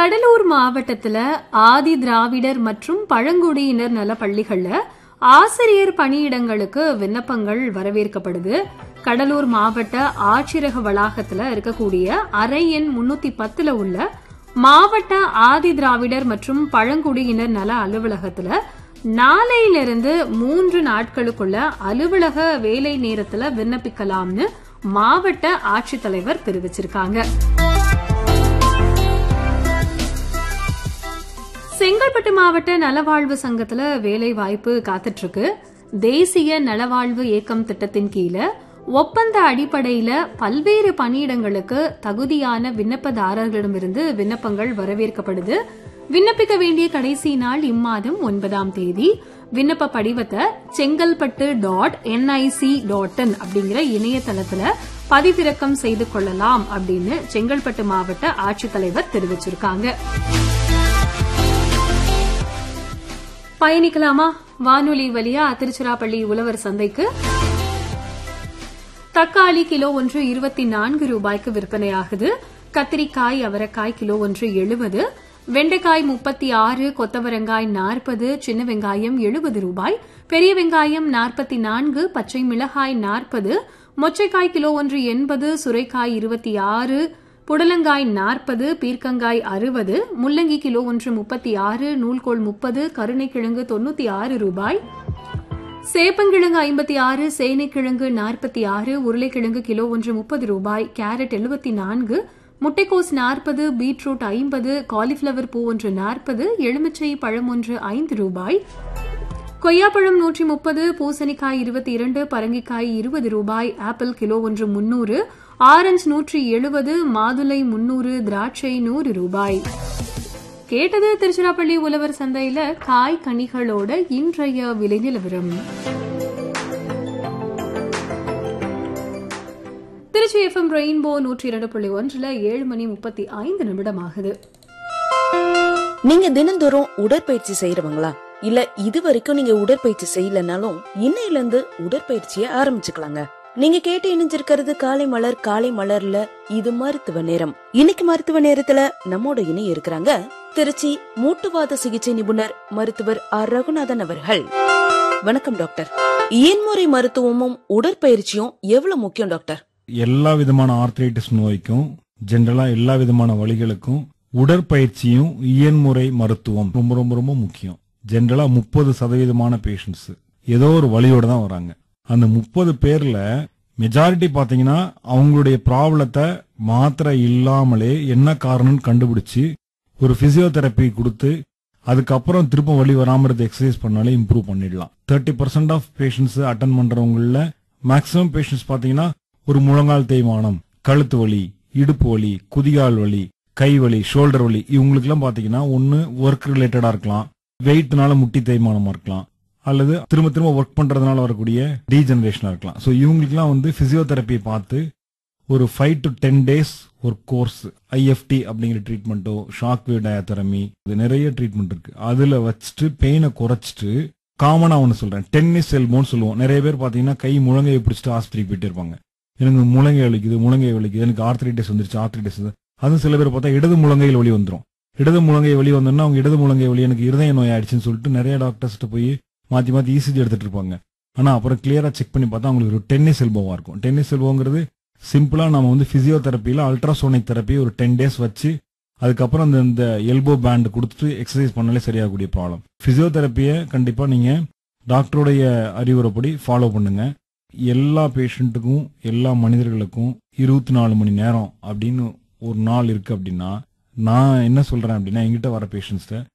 கடலூர் மாவட்டத்துல ஆதி திராவிடர் மற்றும் பழங்குடியினர் நல பள்ளிகள்ல ஆசிரியர் பணியிடங்களுக்கு விண்ணப்பங்கள் வரவேற்கப்படுது கடலூர் மாவட்ட ஆட்சியரக வளாகத்துல இருக்கக்கூடிய அறை எண் முன்னூத்தி பத்துல உள்ள மாவட்ட ஆதி திராவிடர் மற்றும் பழங்குடியினர் நல அலுவலகத்துல நாளையிலிருந்து மூன்று நாட்களுக்குள்ள அலுவலக வேலை நேரத்துல விண்ணப்பிக்கலாம்னு மாவட்ட ஆட்சித்தலைவர் தெரிவிச்சிருக்காங்க செங்கல்பட்டு மாவட்ட நலவாழ்வு சங்கத்துல வேலை வாய்ப்பு காத்துட்டு இருக்கு தேசிய நலவாழ்வு இயக்கம் திட்டத்தின் கீழே ஒப்பந்த அடிப்படையில பல்வேறு பணியிடங்களுக்கு தகுதியான விண்ணப்பதாரர்களிடமிருந்து விண்ணப்பங்கள் வரவேற்கப்படுது விண்ணப்பிக்க வேண்டிய கடைசி நாள் இம்மாதம் ஒன்பதாம் தேதி விண்ணப்ப படிவத்தை Chengalpattu dot NIC dot in அப்படிங்கிற இணையதளத்துல பதிவிறக்கம் செய்து கொள்ளலாம் அப்படின்னு செங்கல்பட்டு மாவட்ட ஆட்சித்தலைவர் தெரிவிச்சிருக்காங்க பயணிக்கலாமா வானொலி வழியா திருச்சிராப்பள்ளி உழவர் சந்தைக்கு தக்காளி கிலோ ஒன்று இருபத்தி நான்கு ரூபாய்க்கு விற்பனையாகுது கத்திரிக்காய் அவரைக்காய் கிலோ ஒன்று எழுபது வெண்டைக்காய் முப்பத்தி ஆறு கொத்தவரங்காய் நாற்பது சின்ன வெங்காயம் எழுபது ரூபாய் பெரிய வெங்காயம் நாற்பத்தி நான்கு பச்சை மிளகாய் நாற்பது மொச்சைக்காய் கிலோ ஒன்று எண்பது சுரைக்காய் இருபத்தி ஆறு புடலங்காய் நாற்பது பீர்க்கங்காய் அறுபது முள்ளங்கி கிலோ ஒன்று முப்பத்தி ஆறு நூல்கோல் முப்பது கருணைக்கிழங்கு தொண்ணூத்தி ஆறு ரூபாய் சேப்பங்கிழங்கு ஐம்பத்தி ஆறு சேனைக்கிழங்கு நாற்பத்தி ஆறு உருளைக்கிழங்கு கிலோ ஒன்று முப்பது ரூபாய் கேரட் எழுபத்தி நான்கு முட்டைக்கோஸ் நாற்பது பீட்ரூட் ஐம்பது காலிஃபிளவர் பூ ஒன்று நாற்பது எலுமிச்சை பழம் ஒன்று ஐந்து ரூபாய் கொய்யாப்பழம் நூற்றி முப்பது பூசணிக்காய் இருபத்தி இரண்டு பரங்கிக்காய் இருபது ரூபாய் ஆப்பிள் கிலோ ஒன்று முன்னூறு ஆரஞ்சு நூற்றி எழுபது மாதுளை முன்னூறு திராட்சை நூறு ரூபாய் கேட்டது திருச்சிராப்பள்ளி உழவர் சந்தையில காய் கனிகளோட இன்றைய விலை நிலவரம் திருச்சி எஃப்எம் ரெயின்போ நூற்றி இரண்டு புள்ளி ஒன்றுல ஏழு மணி முப்பத்தி ஐந்து நிமிடம் ஆகுது நீங்க தினந்தோறும் உடற்பயிற்சி செய்யறவங்களா இல்ல இது வரைக்கும் நீங்க உடற்பயிற்சி செய்யலனாலும் இன்னையில இருந்து உடற்பயிற்சியை ஆரம்பிச்சுக்கலாங்க நீங்க கேட்டு இணைஞ்சிருக்கிறது காலை மலர் காலை மலர்ல இது மருத்துவ நேரம் இன்னைக்கு மருத்துவ நேரத்துல நம்மோட இணைய இருக்கிறாங்க திருச்சி மூட்டுவாத சிகிச்சை நிபுணர் மருத்துவர் ஆர் ரகுநாதன் அவர்கள் வணக்கம் டாக்டர் இயன்முறை மருத்துவமும் உடற்பயிற்சியும் எவ்வளவு முக்கியம் டாக்டர் எல்லா விதமான ஆர்த்ரைட்டிஸ் நோய்க்கும் ஜென்ரலா எல்லா விதமான வலிகளுக்கும் உடற்பயிற்சியும் இயன்முறை மருத்துவம் ரொம்ப ரொம்ப ரொம்ப முக்கியம் ஜென்ரலா முப்பது சதவீதமான பேஷண்ட்ஸ் ஏதோ ஒரு வலியோட தான் வராங்க அந்த முப்பது பேர்ல மெஜாரிட்டி பாத்தீங்கன்னா அவங்களுடைய ப்ராப்ளத்தை மாத்திரை இல்லாமலே என்ன காரணம்னு கண்டுபிடிச்சு ஒரு பிசியோதெரப்பி கொடுத்து அதுக்கப்புறம் திரும்ப வலி வராம இருந்து எக்ஸசைஸ் பண்ணாலே இம்ப்ரூவ் பண்ணிடலாம் thirty percent of patients attend பண்றவங்கள மேக்ஸிமம் பேஷண்ட்ஸ் பாத்தீங்கன்னா ஒரு முழங்கால் தேய்மானம் கழுத்து வலி இடுப்பு வலி குதிகால் வலி கை வலி ஷோல்டர் வலி இவங்களுக்குலாம் பாத்தீங்கன்னா ஒன்னு ஒர்க் ரிலேட்டடா இருக்கலாம் வெயிட்னால முட்டி தேய்மானமா இருக்கலாம் அல்லது திரும்ப திரும்ப ஒர்க் பண்றதுனால வரக்கூடிய டீஜெனரேஷனா இருக்கலாம் ஸோ இவங்களுக்குலாம் வந்து பிசியோதெரப்பி பார்த்து ஒரு ஃபைவ் டு டென் டேஸ் ஒரு கோர்ஸ் ஐஎஃப்டி அப்படிங்கிற ட்ரீட்மெண்ட்டோ ஷாக் வேவ் டயத்தெரமி இது நிறைய ட்ரீட்மெண்ட் இருக்கு அதுல வச்சுட்டு பெயினை குறைச்சிட்டு காமனா ஒன்று சொல்றேன் டென்னிஸ் எல்போன்னு சொல்லுவோம் நிறைய பேர் பாத்தீங்கன்னா கை முழங்கையை பிடிச்சிட்டு ஆஸ்பத்திரிக்கு போயிட்டு இருப்பாங்க எனக்கு முழங்கை வலிக்குது முழங்கை வலிக்குது எனக்கு ஆர்த்ரைட்டிஸ் வந்துருச்சு ஆர்த்ரைட்டிஸ் அதுவும் சில பேர் பார்த்தா இடது முழங்கையில் வலி வந்துடும் இடது முழங்கை வலி வந்தோம்னா அவங்க இடது முழங்கை வலி எனக்கு இருதய நோய் ஆயிடுச்சுன்னு சொல்லிட்டு நிறைய டாக்டர்ஸ்ட்டு போய் மாத்தி மாத்தி இசிஜி எடுத்துட்டு இருப்பாங்க ஆனா அப்புறம் கிளியரா செக் பண்ணி பார்த்தா அவங்களுக்கு ஒரு டென்னிஸ் எல்போவா இருக்கும் டென்னிஸ் எல்போங்கிறது சிம்பிளா நம்ம வந்து பிசியோதெரப்பியில அல்ட்ராசோனிக் தெரப்பி ஒரு டென் டேஸ் வச்சு அதுக்கப்புறம் அந்த இந்த எல்போ பேண்ட் கொடுத்துட்டு எக்ஸசைஸ் பண்ணாலே சரியாகக்கூடிய ப்ராப்ளம் பிசியோதெரப்பியை கண்டிப்பா நீங்க டாக்டருடைய அறிவுரைப்படி ஃபாலோ பண்ணுங்க எல்லா பேஷண்ட்டுக்கும் எல்லா மனிதர்களுக்கும் இருபத்தி நாலு மணி நேரம் அப்படின்னு ஒரு நாள் இருக்கு அப்படின்னா நான் என்ன சொல்றேன் அப்படின்னா எங்கிட்ட வர பேஷண்ட்ஸ்ட